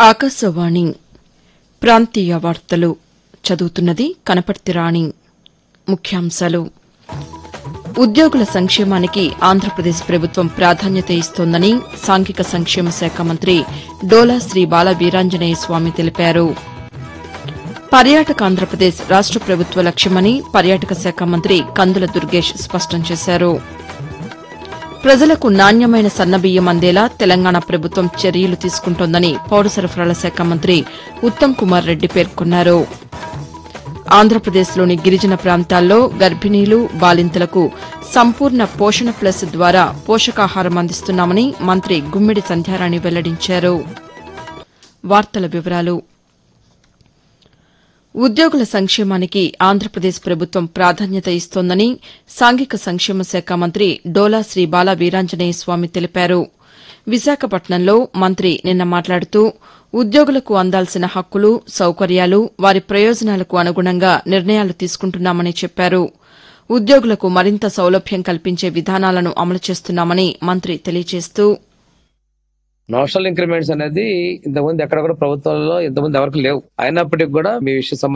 ఆకాశవాణి ప్రాంతీయ వార్తలు చదువుతున్నది కనపర్తి రాణి ముఖ్యాంశాలు ఉద్యోగుల సంక్షేమానికి ఆంధ్రప్రదేశ్ ప్రభుత్వం ప్రాధాన్యత ఇస్తోందని సాంఘిక సంక్షేమ శాఖ మంత్రి డోలా శ్రీ బాల వీరాంజనేయ స్వామి తెలిపారు పర్యాటక ఆంధ్రప్రదేశ్ రాష్ట ప్రభుత్వ లక్ష్యమని పర్యాటక శాఖ మంత్రి కందుల దుర్గేష్ స్పష్టం చేశారు ప్రజలకు నాణ్యమైన సన్నబియ్యం అందేలా తెలంగాణ ప్రభుత్వం చర్యలు తీసుకుంటోందని పౌర సరఫరాల శాఖ మంత్రి ఉత్తమ్ కుమార్ రెడ్డి పేర్కొన్నారు ఆంధ్రప్రదేశ్లోని గిరిజన ప్రాంతాల్లో గర్భిణీలు బాలింతలకు సంపూర్ణ పోషణ ప్లస్ ద్వారా పోషకాహారం అందిస్తున్నామని మంత్రి గుమ్మిడి సంధ్యారాణి వెల్లడించారు వార్తల వివరాలు ఉద్యోగుల సంక్షేమానికి ఆంధ్రప్రదేశ్ ప్రభుత్వం ప్రాధాన్యత ఇస్తోందని సాంఘిక సంక్షేమ శాఖ మంత్రి డోలా శ్రీ బాల వీరాంజనేయ స్వామి తెలిపారు విశాఖపట్నంలో మంత్రి నిన్న మాట్లాడుతూ ఉద్యోగులకు అందాల్సిన హక్కులు సౌకర్యాలు వారి ప్రయోజనాలకు అనుగుణంగా నిర్ణయాలు తీసుకుంటున్నామని చెప్పారు ఉద్యోగులకు మరింత సౌలభ్యం కల్పించే విధానాలను అమలు చేస్తున్నామని మంత్రి తెలియజేస్తూ నోషనల్ ఇంక్రిమెంట్స్ అనేది ఇంతకుముందు ఎక్కడ కూడా ప్రభుత్వంలో ఇంతకుముందు ఎవరికి లేవు అయినప్పటికీ కూడా మీ విషయ